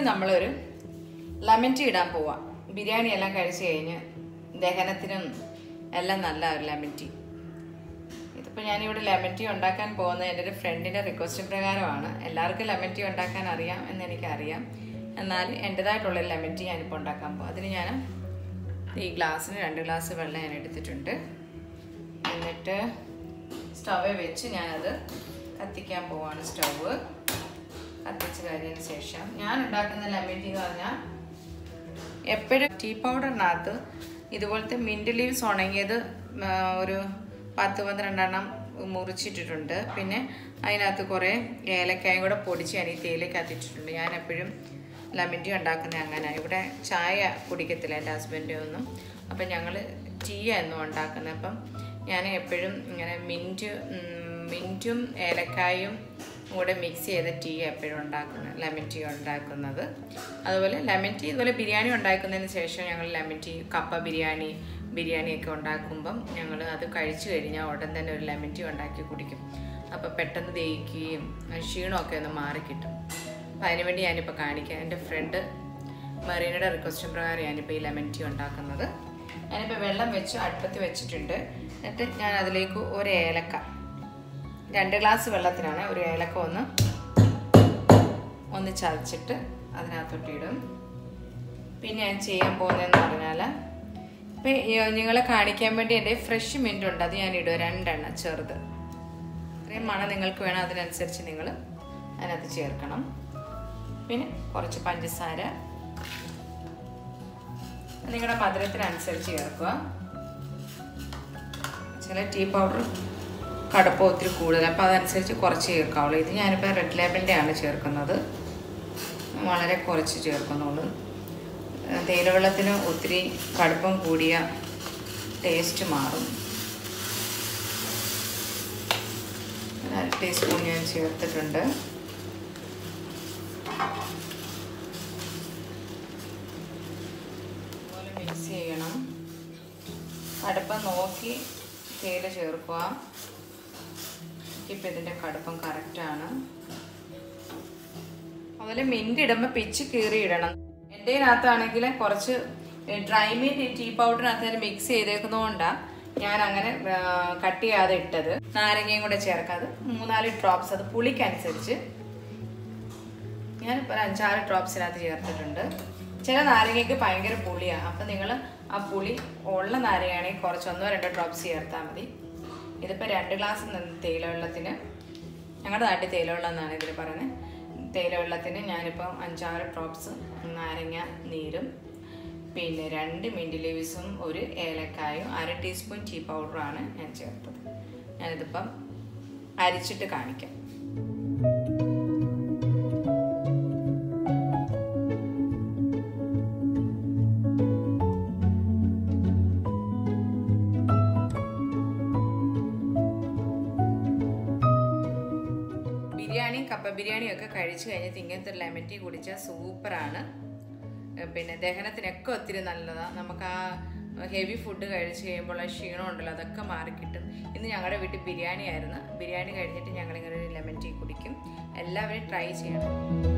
ഇനി നമ്മളൊരു lemon tea ഇടാൻ പോവാം ബിരിയാണി എല്ലാം കഴിച്ച് കഴിഞ്ഞ് ദഹനത്തിനും എല്ലാം നല്ല ഒരു ലെമൺ ടീ ഇതിപ്പോൾ ഞാനിവിടെ ലെമൺ ടീ ഉണ്ടാക്കാൻ പോകുന്നത് എൻ്റെ ഒരു ഫ്രണ്ടിൻ്റെ റിക്വസ്റ്റ് പ്രകാരമാണ് എല്ലാവർക്കും ലെമൺ ടീ ഉണ്ടാക്കാൻ അറിയാം എന്ന് എനിക്കറിയാം എന്നാൽ എൻ്റെതായിട്ടുള്ള ലെമൺ ടീ ഞാനിപ്പോൾ ഉണ്ടാക്കാൻ പോകും അതിന് ഞാൻ ഈ ഗ്ലാസ്സിന് രണ്ട് ഗ്ലാസ് വെള്ളം ഞാൻ എടുത്തിട്ടുണ്ട് എന്നിട്ട് സ്റ്റവ് വെച്ച് ഞാനത് കത്തിക്കാൻ പോവാണ് സ്റ്റവ് കത്തിച്ച് കഴിഞ്ഞതിന് ശേഷം ഞാൻ ഉണ്ടാക്കുന്ന ലെമൺ ടീ എന്ന് പറഞ്ഞാൽ എപ്പോഴും ടീ പൗഡറിനകത്ത് ഇതുപോലത്തെ മിൻറ്റ് ലീവ്സ് ഉണങ്ങിയത് ആ, ഒരു പത്ത് പന്ത്രണ്ടെണ്ണം മുറിച്ചിട്ടിട്ടുണ്ട് പിന്നെ അതിനകത്ത് കുറേ ഏലക്കായും കൂടെ പൊടിച്ച് ഞാൻ ഈ തേയിലേക്ക് ഇട്ടിട്ടുണ്ട് ഞാൻ എപ്പോഴും ലെമൺ ടീ ഉണ്ടാക്കുന്നത് അങ്ങനെ ഇവിടെ ചായ കുടിക്കത്തില്ല എൻ്റെ ഹസ്ബൻഡ് ഒന്നും അപ്പം ഞങ്ങൾ ടീ എന്നും ഉണ്ടാക്കുന്നത് അപ്പം ഞാൻ എപ്പോഴും ഇങ്ങനെ മിൻറ്റ് മിൻറ്റും ഏലക്കായും കൂടെ മിക്സ് ചെയ്ത ടീ എപ്പോഴും ഉണ്ടാക്കുന്നത് ലെമൺ ടീ ഉണ്ടാക്കുന്നത് അതുപോലെ ലെമൺ ടീ ഇതുപോലെ ബിരിയാണി ഉണ്ടാക്കുന്നതിന് ശേഷം ഞങ്ങൾ ലെമൺ ടീ കപ്പ ബിരിയാണി ബിരിയാണിയൊക്കെ ഉണ്ടാക്കുമ്പം ഞങ്ങൾ അത് കഴിച്ചു കഴിഞ്ഞാൽ ഉടൻ തന്നെ ഒരു ലെമൺ ടീ ഉണ്ടാക്കി കുടിക്കും അപ്പോൾ പെട്ടെന്ന് ദഹിക്കുകയും ആ ക്ഷീണമൊക്കെ ഒന്ന് മാറിക്കിട്ടും അപ്പോൾ അതിനുവേണ്ടി ഞാനിപ്പോൾ കാണിക്കാം എൻ്റെ ഫ്രണ്ട് മെറീനയുടെ റിക്വസ്റ്റ് പ്രകാരം ഞാനിപ്പോൾ ഈ ലെമൺ ടീ ഉണ്ടാക്കുന്നത് ഞാനിപ്പോൾ വെള്ളം വെച്ച് അടുപ്പത്ത് വെച്ചിട്ടുണ്ട് എന്നിട്ട് ഞാൻ അതിലേക്ക് ഒരു ഏലക്ക രണ്ട് ഗ്ലാസ് വെള്ളത്തിനാണ് ഒരു ഏലക്ക ഒന്ന് ഒന്ന് ചതച്ചിട്ട് അതിനകത്തോട്ട് ഇടും പിന്നെ ഞാൻ ചെയ്യാൻ പോകുന്നതെന്ന് പറഞ്ഞാൽ ഇപ്പം നിങ്ങളെ കാണിക്കാൻ വേണ്ടി എൻ്റെ ഫ്രഷ് മിൻറ്റ് ഉണ്ട് അത് ഞാൻ ഇടുക രണ്ടെണ്ണം ചെറുത് ഇത്രയും മണം നിങ്ങൾക്ക് വേണം അതിനനുസരിച്ച് നിങ്ങൾ അതിനകത്ത് ചേർക്കണം പിന്നെ കുറച്ച് പഞ്ചസാര നിങ്ങളുടെ മധുരത്തിനനുസരിച്ച് ചേർക്കുക ചില ടീ പൗഡർ കടുപ്പം ഒത്തിരി കൂടുതൽ അപ്പോൾ അതനുസരിച്ച് കുറച്ച് ചേർക്കാവുള്ളൂ ഇത് ഞാനിപ്പോൾ റെഡ് ലേബലിൻ്റെ ആണ് ചേർക്കുന്നത് വളരെ കുറച്ച് ചേർക്കുന്നുള്ളൂ തേയിലവെള്ളത്തിന് ഒത്തിരി കടുപ്പം കൂടിയ ടേസ്റ്റ് മാറും ഒരു അര ടീസ്പൂൺ ഞാൻ ചേർത്തിട്ടുണ്ട് അതുപോലെ മിക്സ് ചെയ്യണം കടുപ്പം നോക്കി തേയില ചേർക്കുക ഇപ്പം ഇതിൻ്റെ കടുപ്പം കറക്റ്റാണ് അതുപോലെ മിൻറ്റ് ഇടുമ്പോൾ പിച്ച് കീറി ഇടണം എൻ്റെ ഇതിനകത്താണെങ്കിൽ കുറച്ച് ഡ്രൈ മീറ്റ് ടീ പൗഡറിനകത്ത് ഞാൻ മിക്സ് ചെയ്തേക്കുന്നതുകൊണ്ടാണ് ഞാൻ അങ്ങനെ കട്ട് ചെയ്യാതെ ഇട്ടത് നാരങ്ങയും കൂടെ ചേർക്കാതെ മൂന്നാല് ഡ്രോപ്സ് അത് പുളിക്കനുസരിച്ച് ഞാനിപ്പോൾ ഒരു അഞ്ചാറ് ഡ്രോപ്സിനകത്ത് ചേർത്തിട്ടുണ്ട് ചില നാരങ്ങയ്ക്ക് ഭയങ്കര പുളിയാണ് അപ്പം നിങ്ങൾ ആ പുളി ഉള്ള നാരങ്ങയാണെങ്കിൽ കുറച്ച് ഒന്നോ രണ്ടോ ഡ്രോപ്സ് ചേർത്താൽ മതി ഇതിപ്പോൾ രണ്ട് ഗ്ലാസ് തേയില വെള്ളത്തിന് ഞങ്ങളുടെ നാട്ടിൽ തേയില വെള്ളം എന്നാണ് ഇതിൽ പറയുന്നത് തേയില വെള്ളത്തിന് ഞാനിപ്പം അഞ്ചാറ് ഡ്രോപ്സ് നാരങ്ങ നീരും പിന്നെ രണ്ട് മിൻറ്റ് ലീവ്സും ഒരു ഏലക്കായും അര ടീസ്പൂൺ ടീ പൗഡറാണ് ഞാൻ ചേർത്തത് ഞാനിതിപ്പം അരിച്ചിട്ട് കാണിക്കാം ബിരിയാണിയും കപ്പ ബിരിയാണിയും ഒക്കെ കഴിച്ചു കഴിഞ്ഞിട്ട് ഇങ്ങനത്തെ ഒരു ലെമൺ ടീ കുടിച്ചാൽ സൂപ്പറാണ് ഏഹ് പിന്നെ ദഹനത്തിനൊക്കെ ഒത്തിരി നല്ലതാണ് നമുക്ക് ആ ഹെവി ഫുഡ് കഴിച്ച് കഴിയുമ്പോൾ ആ ക്ഷീണം ഉണ്ടല്ലോ അതൊക്കെ മാറിക്കിട്ടും ഇന്ന് ഞങ്ങളുടെ വീട്ടിൽ ബിരിയാണി ആയിരുന്നു ബിരിയാണി കഴിഞ്ഞിട്ട് ഞങ്ങളിങ്ങനെ ഒരു ലെമൺ ടീ കുടിക്കും എല്ലാവരും ട്രൈ ചെയ്യണം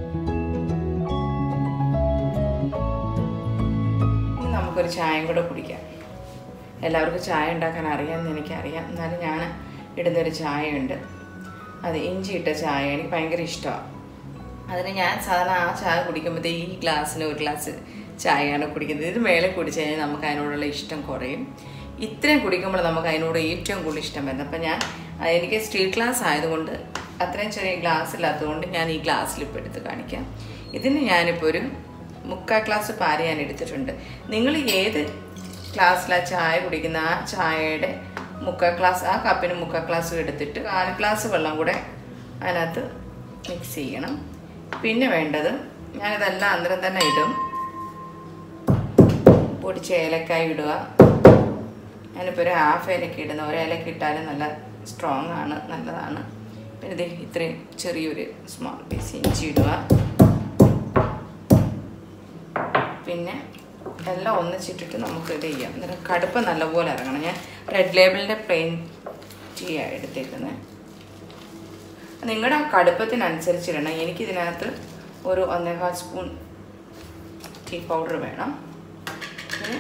ഇനി നമുക്കൊരു ചായയും കൂടെ കുടിക്കാം എല്ലാവർക്കും ചായ ഉണ്ടാക്കാൻ അറിയാമെന്ന് എനിക്കറിയാം എന്നാലും ഞാൻ ഇടുന്നൊരു ചായയുണ്ട് അത് ഇഞ്ചി ഇട്ട ചായ എനിക്ക് ഭയങ്കര ഇഷ്ടമാണ് അതിന് ഞാൻ സാധാരണ ആ ചായ കുടിക്കുമ്പോഴത്തേ ഈ ഗ്ലാസ്സിന് ഒരു ഗ്ലാസ് ചായയാണ് കുടിക്കുന്നത് ഇത് മേലെ കുടിച്ച് കഴിഞ്ഞാൽ നമുക്ക് അതിനോടുള്ള ഇഷ്ടം കുറയും ഇത്രയും കുടിക്കുമ്പോൾ നമുക്ക് അതിനോട് ഏറ്റവും കൂടുതൽ ഇഷ്ടം വരുന്നത് അപ്പം ഞാൻ അത് എനിക്ക് സ്റ്റീൽ ഗ്ലാസ് ആയതുകൊണ്ട് അത്രയും ചെറിയ ഗ്ലാസ് ഇല്ലാത്തതുകൊണ്ട് ഞാൻ ഈ ഗ്ലാസ്സിൽ ഇപ്പോൾ എടുത്ത് കാണിക്കാം ഇതിന് ഞാനിപ്പോൾ ഒരു മുക്കാൽ ഗ്ലാസ് പാല് ഞാൻ എടുത്തിട്ടുണ്ട് നിങ്ങൾ ഏത് ഗ്ലാസ്സിലാണ് ചായ കുടിക്കുന്ന ആ ചായയുടെ മുക്കാൽ ഗ്ലാസ് ആ കപ്പിന് മുക്കാൽ ഗ്ലാസ് എടുത്തിട്ട് കാൽ ഗ്ലാസ് വെള്ളം കൂടെ അതിനകത്ത് മിക്സ് ചെയ്യണം പിന്നെ വേണ്ടത് ഞാനിതെല്ലാം അന്നേരം തന്നെ ഇടും പൊടിച്ച ഏലക്കായ ഇടുക ഞാനിപ്പോൾ ഒരു ഹാഫ് ഏലക്ക ഇടുന്ന ഒരു ഏലക്ക ഇട്ടാലും നല്ല സ്ട്രോങ് ആണ് നല്ലതാണ് പിന്നെ ഇത് ഇത്രയും ചെറിയൊരു സ്മോൾ പീസ് ഇഞ്ചി ഇടുക പിന്നെ എല്ലാം ഒന്നിച്ചിട്ടിട്ട് നമുക്ക് ഇത് ചെയ്യാം എന്നിട്ട് കടുപ്പ് നല്ലപോലെ ഇറങ്ങണം ഞാൻ റെഡ് ലേബിളിൻ്റെ പ്ലെയിൻ ടീ എടുത്തേക്കുന്നത് നിങ്ങളുടെ ആ കടുപ്പത്തിനനുസരിച്ച് ഇടണം എനിക്കിതിനകത്ത് ഒരു ഒന്നേകാൽ സ്പൂൺ ടീ പൗഡർ വേണം പിന്നെ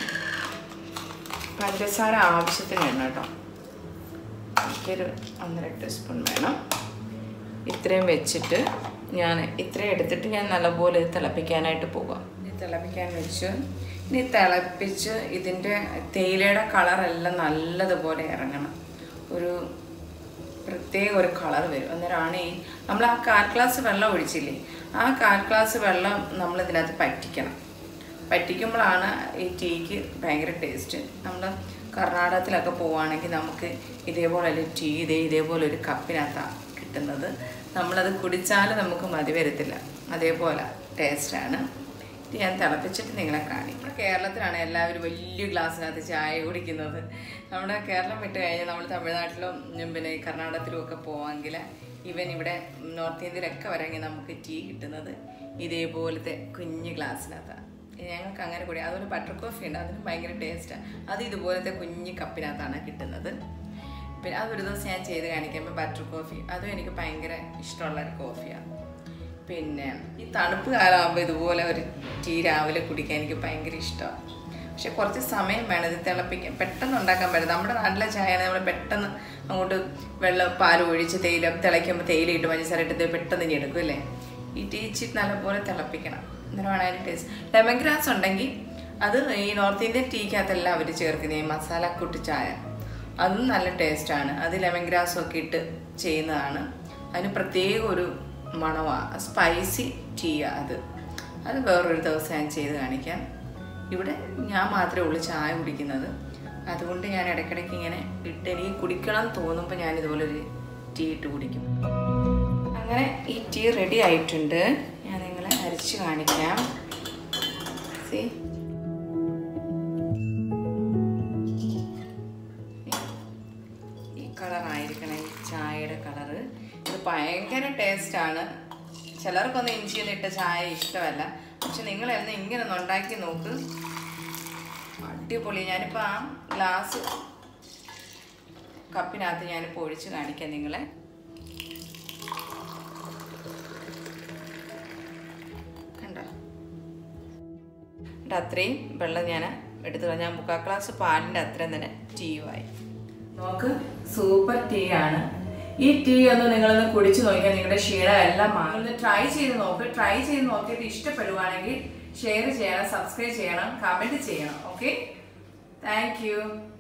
പഞ്ചസാര ആവശ്യത്തിന് വേണം കേട്ടോ എനിക്കൊരു ഒന്നര ടീസ്പൂൺ വേണം ഇത്രയും വെച്ചിട്ട് ഞാൻ ഇത്രയും എടുത്തിട്ട് ഞാൻ നല്ലപോലെ ഇത് തിളപ്പിക്കാനായിട്ട് പോകാം ഇനി തിളപ്പിക്കാൻ വെച്ച് ഇനി തിളപ്പിച്ച് ഇതിൻ്റെ തേയിലയുടെ കളറെല്ലാം നല്ലതുപോലെ ഇറങ്ങണം ഒരു പ്രത്യേക ഒരു കളർ വരും അന്നേരമാണ് ഈ നമ്മൾ ആ കാൽ ഗ്ലാസ് വെള്ളം ഒഴിച്ചില്ലേ ആ കാൽ ഗ്ലാസ് വെള്ളം നമ്മൾ ഇതിനകത്ത് പറ്റിക്കണം പറ്റിക്കുമ്പോഴാണ് ഈ ടീക്ക് ഭയങ്കര ടേസ്റ്റ് നമ്മൾ കർണാടകത്തിലൊക്കെ പോവുകയാണെങ്കിൽ നമുക്ക് ഇതേപോലെ ഒരു ടീ ഇതേ ഇതേപോലെ ഒരു കപ്പിനകത്താണ് കിട്ടുന്നത് നമ്മളത് കുടിച്ചാൽ നമുക്ക് മതി വരത്തില്ല അതേപോലെ ടേസ്റ്റാണ് ഇത് ഞാൻ തിളപ്പിച്ചിട്ട് നിങ്ങളെ കാണിക്കും കേരളത്തിലാണ് എല്ലാവരും വലിയ ഗ്ലാസ്സിനകത്ത് ചായ കുടിക്കുന്നത് നമ്മുടെ കേരളം വിട്ട് കഴിഞ്ഞാൽ നമ്മൾ തമിഴ്നാട്ടിലും ഉം, പിന്നെ ഈ കർണാടകത്തിലും ഒക്കെ പോവാമെങ്കിൽ ഇവൻ ഇവിടെ നോർത്ത് ഇന്ത്യയിലൊക്കെ വരെങ്കിൽ നമുക്ക് ടീ കിട്ടുന്നത് ഇതേപോലത്തെ കുഞ്ഞ് ഗ്ലാസ്സിനകത്താണ് ഞങ്ങൾക്ക് അങ്ങനെ കൂടി അതുപോലെ ബട്ടർ കോഫി ഉണ്ട് അതിന് ഭയങ്കര ടേസ്റ്റാണ് അത് ഇതുപോലത്തെ കുഞ്ഞ് കപ്പിനകത്താണ് കിട്ടുന്നത് പിന്നെ അതൊരു ദിവസം ഞാൻ ചെയ്ത് കാണിക്കുമ്പോൾ ബട്ടർ കോഫി അതും എനിക്ക് ഭയങ്കര ഇഷ്ടമുള്ള ഒരു കോഫിയാണ് പിന്നെ ഈ തണുപ്പ് കാലമാകുമ്പോൾ ഇതുപോലെ ഒരു ടീ രാവിലെ കുടിക്കാൻ എനിക്ക് ഭയങ്കര ഇഷ്ടമാണ് പക്ഷെ കുറച്ച് സമയം വേണം ഇത് തിളപ്പിക്കാൻ പെട്ടെന്ന് ഉണ്ടാക്കാൻ പറ്റും നമ്മുടെ നാട്ടിലെ ചായ നമ്മൾ പെട്ടെന്ന് അങ്ങോട്ട് വെള്ളം പാൽ ഒഴിച്ച് തേയില തിളയ്ക്കുമ്പോൾ തേയില ഇട്ട് പഞ്ചസാര ഇട്ട് പെട്ടെന്ന് ഇനി എടുക്കും അല്ലേ ഈ ടീ ഇച്ചിരി നല്ലപോലെ തിളപ്പിക്കണം അന്നേരമാണ് അതിൻ്റെ ടേസ്റ്റ് ലെമൺ ഗ്രാസ് ഉണ്ടെങ്കിൽ അത് ഈ നോർത്ത് ഇന്ത്യൻ ടീക്കകത്തെല്ലാം അവർ ചേർക്കുന്നത് ഈ മസാല കുട്ടി ചായ അതും നല്ല ടേസ്റ്റാണ് അത് ലെമൺ ഗ്രാസും ഒക്കെ ഇട്ട് ചെയ്യുന്നതാണ് അതിന് പ്രത്യേക ഒരു മണമാണ് സ്പൈസി ടീയാണ് അത് അത് വേറൊരു ദിവസം ഞാൻ ചെയ്ത് കാണിക്കാം ഇവിടെ ഞാൻ മാത്രമേ ഉള്ളൂ ചായ കുടിക്കുന്നത് അതുകൊണ്ട് ഞാൻ ഇടയ്ക്കിടയ്ക്ക് ഇങ്ങനെ ഇട്ട് എനിക്ക് കുടിക്കണം എന്ന് തോന്നുമ്പോൾ ഞാൻ ഇതുപോലെ ഒരു ടീ ഇട്ട് കുടിക്കും അങ്ങനെ ഈ ടീ റെഡി ആയിട്ടുണ്ട് ഞാൻ നിങ്ങളെ അരച്ച് കാണിക്കാം സി ഈ കളറായിരിക്കണം ഈ ചായയുടെ കളറ് ഇത് ഭയങ്കര ടേസ്റ്റാണ് ചിലർക്കൊന്നും ഇഞ്ചിയൊന്നും ഇട്ട ചായ ഇഷ്ടമല്ല പക്ഷെ നിങ്ങളെല്ലാം ഇങ്ങനെ ഒന്ന് ഉണ്ടാക്കി നോക്ക് അടിപൊളി ഞാനിപ്പോൾ ആ ഗ്ലാസ് കപ്പിനകത്ത് ഞാനിപ്പോൾ ഒഴിച്ച് കാണിക്കാം നിങ്ങളെ കണ്ടോ എന്നിട്ട് അത്രയും വെള്ളം ഞാൻ എടുത്തു ഞാൻ മുക്കാൽ ഗ്ലാസ് പാലിൻ്റെ അത്രയും തന്നെ ടീയുമായി നോക്ക് സൂപ്പർ ടീ ആണ് ഈ ടീ ഒന്ന് നിങ്ങളൊന്ന് കുടിച്ചു നോക്കിയാൽ നിങ്ങളുടെ ക്ഷീണം എല്ലാം മാറും ഒന്ന് ട്രൈ ചെയ്ത് നോക്ക് ട്രൈ ചെയ്ത് നോക്കിയിട്ട് ഇഷ്ടപ്പെടുവാണെങ്കിൽ ഷെയർ ചെയ്യണം സബ്സ്ക്രൈബ് ചെയ്യണം കമൻറ്റ് ചെയ്യണം ഓക്കെ താങ്ക് യു